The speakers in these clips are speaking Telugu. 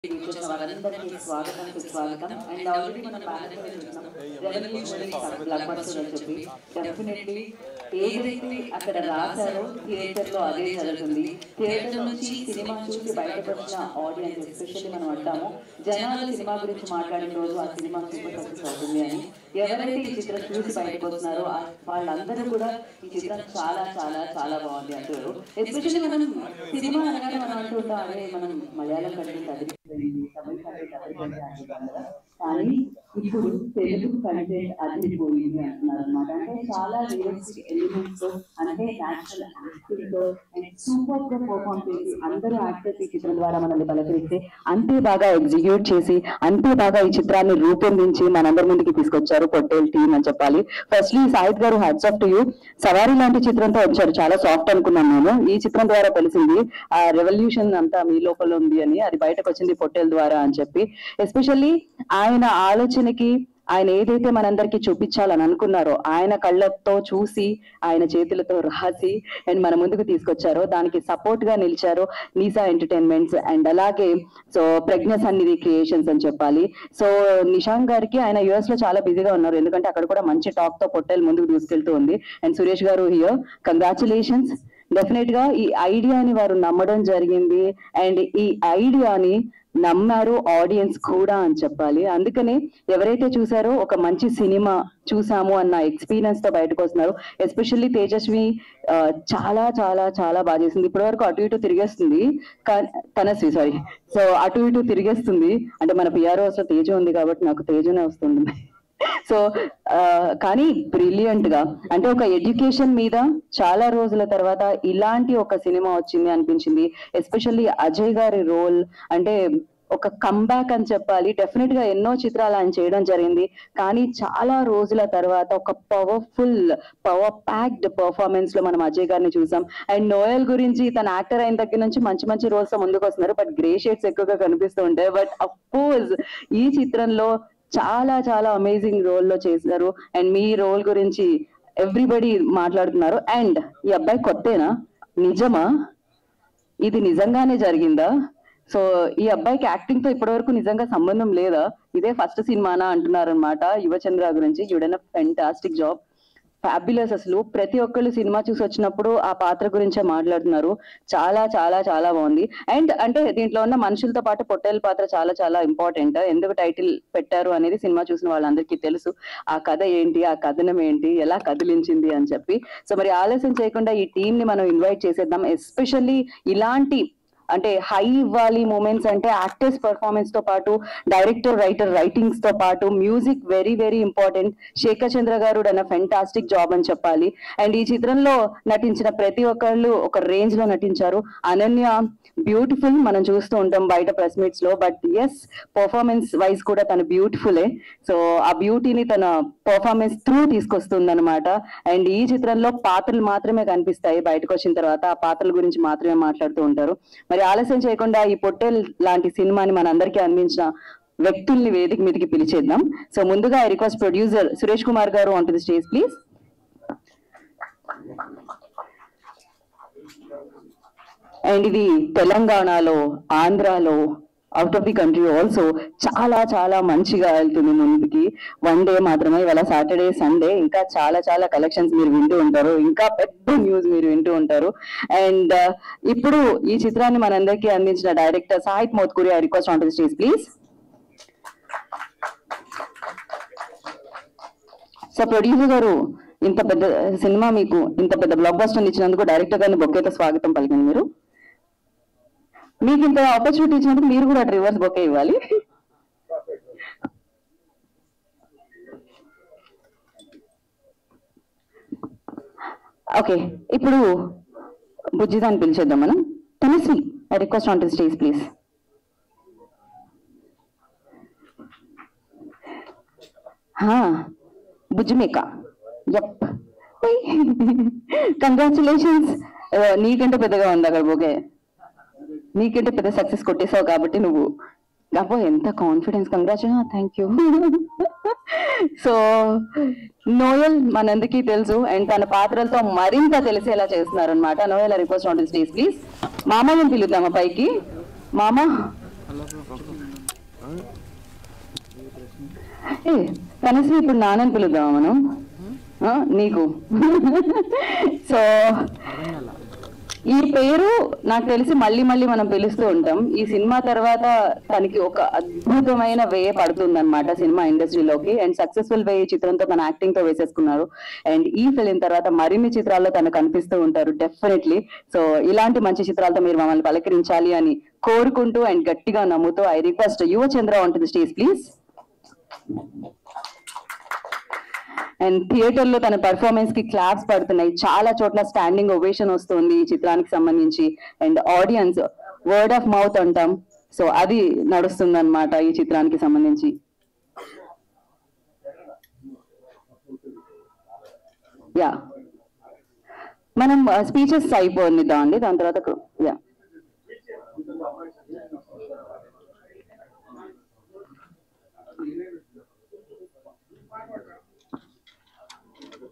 కూర్చున్న వారందరికీ స్వాగతం సుస్వాగతం అండ్ ఆల్రెడీ మనం బ్యానర్ పై చూస్తున్నాం రెవల్యూషనరీ బ్లాక్ బస్టర్ అని చెప్పి డెఫినెట్లీ ఏదైతే అక్కడ రాశారో థియేటర్ లో అదే జరుగుతుంది థియేటర్ నుంచి సినిమా చూసి బయటకు వచ్చిన ఆడియన్స్ ఎస్పెషల్లీ మనం అంటాము జనాలు సినిమా గురించి మాట్లాడిన రోజు ఆ సినిమా సూపర్ సక్సెస్ అవుతుంది అని ఎవరైతే ఈ చిత్రం చూసి బయటకు వస్తున్నారో ఆ- వాళ్ళందరూ కూడా ఈ చిత్రం చాలా చాలా చాలా బాగుంది అంటారు ఎస్పెషల్లీ మనం సినిమా అనగానే మనం అంటుంటాం అదే మనం మలయాళం కంటెంట్ అదిరిపోయింది తమిళ కంటెంట్ అదిరిపోయింది అంటుంటాం కదా కానీ ఇప్పుడు తెలుగు కంటెంట్ అదిరిపోయింది అంటున్నారు అనమాట అంటే చాలా రియలిస్టిక్ ఎలిమెంట్స్ తో అంటే నేచురల్ యాక్టింగ్ తో అండ్ సూపర్ గా పర్ఫామ్ చేసి అందరూ యాక్టర్స్ ఈ చిత్రం ద్వారా మనల్ని పలకరిస్తే అంతే బాగా ఎగ్జిక్యూట్ చేసి అంతే బాగా ఈ చిత్రాన్ని రూపొందించి మనందరి ముందుకి తీసుకొచ్చారు పొట్టేల్ టీమ్ అని చెప్పాలి ఫస్ట్లీ సాహిత్ గారు హ్యాట్స్ ఆఫ్ టు యూ సవారీ లాంటి చిత్రంతో వచ్చారు చాలా సాఫ్ట్ అనుకున్నాం మేము ఈ చిత్రం ద్వారా తెలిసింది ఆ రెవల్యూషన్ అంతా మీ లోపల ఉంది అని అది బయటకు వచ్చింది పొట్టేల్ ద్వారా అని చెప్పి ఎస్పెషల్లీ ఆయన ఆలోచనకి ఆయన ఏదైతే మనందరికి చూపించాలని అనుకున్నారో ఆయన కళ్ళతో చూసి ఆయన చేతులతో రాసి అండ్ మన ముందుకు తీసుకొచ్చారో దానికి సపోర్ట్ గా నిలిచారు నీసా ఎంటర్టైన్మెంట్స్ అండ్ అలాగే సో ప్రజ్ఞ సన్నిధి క్రియేషన్స్ అని చెప్పాలి సో నిషాంక్ గారికి ఆయన యుఎస్ లో చాలా బిజీగా ఉన్నారు ఎందుకంటే అక్కడ కూడా మంచి టాక్ తో పొట్టేలు ముందుకు దూసుకెళ్తూ ఉంది అండ్ సురేష్ గారు హియర్ కంగ్రాచులేషన్స్ డెఫినెట్ గా ఈ ఐడియాని వారు నమ్మడం జరిగింది అండ్ ఈ ఐడియాని నమ్మారు ఆడియన్స్ కూడా అని చెప్పాలి అందుకనే ఎవరైతే చూసారో ఒక మంచి సినిమా చూసాము అన్న ఎక్స్పీరియన్స్ తో బయటకు వస్తున్నారు ఎస్పెషల్లీ తేజస్వి ఆ, చాలా చాలా చాలా బాగా చేసింది ఇప్పటి వరకు అటు ఇటు తిరిగేస్తుంది కా- తనశ్రీ సారీ సో అటు ఇటు తిరిగేస్తుంది అంటే మన పిఆర్ఓస్ లో తేజ ఉంది కాబట్టి నాకు తేజనే వస్తుంది సో ఆ, కానీ బ్రిలియంట్ గా అంటే ఒక ఎడ్యుకేషన్ మీద చాలా రోజుల తర్వాత ఇలాంటి ఒక సినిమా వచ్చింది అనిపించింది ఎస్పెషల్లీ అజయ్ గారి రోల్ అంటే ఒక కంబ్యాక్ అని చెప్పాలి డెఫినెట్ గా ఎన్నో చిత్రాలు ఆయన చేయడం జరిగింది కానీ చాలా రోజుల తర్వాత ఒక పవర్ఫుల్ పవర్ ప్యాక్డ్ పర్ఫార్మెన్స్ లో మనం అజయ్ గారిని చూసాం అండ్ నోయల్ గురించి తన యాక్టర్ అయిన దగ్గర నుంచి మంచి మంచి రోల్స్ ముందుకు వస్తున్నారు బట్ గ్రే షేడ్స్ ఎక్కువగా కనిపిస్తూ ఉంటాయి బట్ అఫ్ కోర్స్ ఈ చిత్రంలో చాలా చాలా అమేజింగ్ రోల్ లో చేశారు అండ్ మీ రోల్ గురించి ఎవ్రీబడి మాట్లాడుతున్నారు అండ్ ఈ అబ్బాయి కొత్తేనా నిజమా ఇది నిజంగానే జరిగిందా సో ఈ అబ్బాయికి యాక్టింగ్ తో ఇప్పటివరకు నిజంగా సంబంధం లేదా ఇదే ఫస్ట్ సినిమానా అంటున్నారు అనమాట యువచంద్ర గురించి యుడన్ ఫెంటాస్టిక్ జాబ్ ఫ్యాబులస్ అసలు ప్రతి ఒక్కళ్ళు సినిమా చూసి వచ్చినప్పుడు ఆ పాత్ర గురించే మాట్లాడుతున్నారు చాలా చాలా చాలా బాగుంది అండ్ అంటే దీంట్లో ఉన్న మనుషులతో పాటు పొట్టేల పాత్ర చాలా చాలా ఇంపార్టెంట్ ఎందుకు టైటిల్ పెట్టారు అనేది సినిమా చూసిన వాళ్ళందరికీ తెలుసు ఆ కథ ఏంటి ఆ కథనం ఏంటి ఎలా కదిలించింది అని చెప్పి సో మరి ఆలస్యం చేయకుండా ఈ టీం ని మనం ఇన్వైట్ చేసేద్దాం ఎస్పెషల్లీ ఇలాంటి అంటే హై ఇవ్వాలి మూమెంట్స్ అంటే యాక్టర్స్ పర్ఫార్మెన్స్ తో పాటు డైరెక్టర్ రైటర్ రైటింగ్స్ తో పాటు music very very important Shekar Chandra garu అన్న ఫెంటాస్టిక్ జాబ్ అని చెప్పాలి అండ్ ఈ చిత్రంలో నటించిన ప్రతి ఒక్కళ్ళు ఒక రేంజ్ లో నటించారు అనన్య బ్యూటిఫుల్ మనం చూస్తూ ఉంటాం బయట ప్రెస్ మీట్స్ లో బట్ ఎస్ పర్ఫార్మెన్స్ వైజ్ కూడా తను బ్యూటిఫులే సో ఆ బ్యూటీని తన పర్ఫార్మెన్స్ త్రూ తీసుకొస్తుంది అనమాట అండ్ ఈ చిత్రంలో పాత్రలు మాత్రమే కనిపిస్తాయి బయటకు వచ్చిన తర్వాత ఆ పాత్రల గురించి మాత్రమే మాట్లాడుతూ ఉంటారు మరి ఆలస్యం చేయకుండా ఈ పొట్టేల్ లాంటి సినిమాని మన అందరికీ అందించిన వ్యక్తుల్ని వేదిక మీదకి పిలిచేద్దాం సో ముందుగా I request producer Suresh Kumar garu on to the stage please and ఇది తెలంగాణలో ఆంధ్రాలో out of the country also చాలా చాలా మంచిగా వెళ్తుంది ముందుకి వన్ డే మాత్రమే ఇవాళ సాటర్డే సండే ఇంకా చాలా చాలా కలెక్షన్స్ మీరు వింటూ ఉంటారు ఇంకా పెద్ద న్యూస్ మీరు వింటూ ఉంటారు అండ్ ఇప్పుడు ఈ చిత్రాన్ని మనందరికీ అందించిన director Sahith Mothkuri I request on to the stage please so producer garu ఇంత పెద్ద సినిమా మీకు ఇంత పెద్ద బ్లాక్ బస్టర్ ఇచ్చినందుకు డైరెక్టర్ గారిని బొక్కేతో స్వాగతం పలికింది మీరు మీకు ఇంత ఆపర్చునిటీ ఇచ్చినందుకు మీరు కూడా రివర్స్ బొకే ఇవ్వాలి ఓకే ఇప్పుడు బుజ్జిదాన్ని పిలిచేద్దాం మనం Tanasri I request on to stage please బుజ్జిమేక యప్ కంగ్రాచులేషన్స్ నీకంటే పెద్దగా ఉంది అక్కడ బొకే నీకంటే పెద్ద సక్సెస్ కొట్టేసావు కాబట్టి నువ్వు అబ్బో ఎంత confidence congratulation thank you so Noel మనందరికీ తెలుసు అండ్ తన పాత్రలతో మరింత తెలిసేలా చేస్తున్నారు అనమాట Noel request on stage please మామయ్యని పిలుద్దామా పైకి మామ ఏ కనీసం ఇప్పుడు నాన్నని పిలుద్దామా మనం ఆ, నీకు సో ఈ పేరు నాకు తెలిసి మళ్ళీ మళ్ళీ మనం పిలుస్తూ ఉంటాం ఈ సినిమా తర్వాత తనకి ఒక అద్భుతమైన వే పడుతుంది అనమాట సినిమా ఇండస్ట్రీలోకి అండ్ సక్సెస్ఫుల్ వే ఈ చిత్రంతో తన యాక్టింగ్ తో వేసేసుకున్నారు అండ్ ఈ ఫిలిం తర్వాత మరిన్ని చిత్రాల్లో తను కనిపిస్తూ ఉంటారు డెఫినెట్లీ సో ఇలాంటి మంచి చిత్రాలతో మీరు మమ్మల్ని పలకరించాలి అని కోరుకుంటూ అండ్ గట్టిగా నమ్ముతూ ఐ రిక్వెస్ట్ యువ చంద్ర ఉంటుంది స్టేజ్ ప్లీజ్ అండ్ థియేటర్ లో తన పెర్ఫార్మెన్స్ కి క్లాప్స్ పడుతున్నాయి చాలా చోట్ల స్టాండింగ్ ఒవేషన్ వస్తుంది ఈ చిత్రానికి సంబంధించి and audience word of mouth అంటాం సో అది నడుస్తుంది అనమాట ఈ చిత్రానికి సంబంధించి యా మనం స్పీచెస్ అయిపోనిద్దాం అండి దాని తర్వాత యా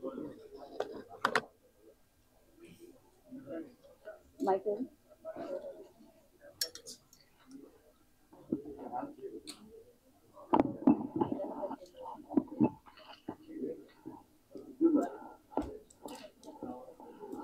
మైక్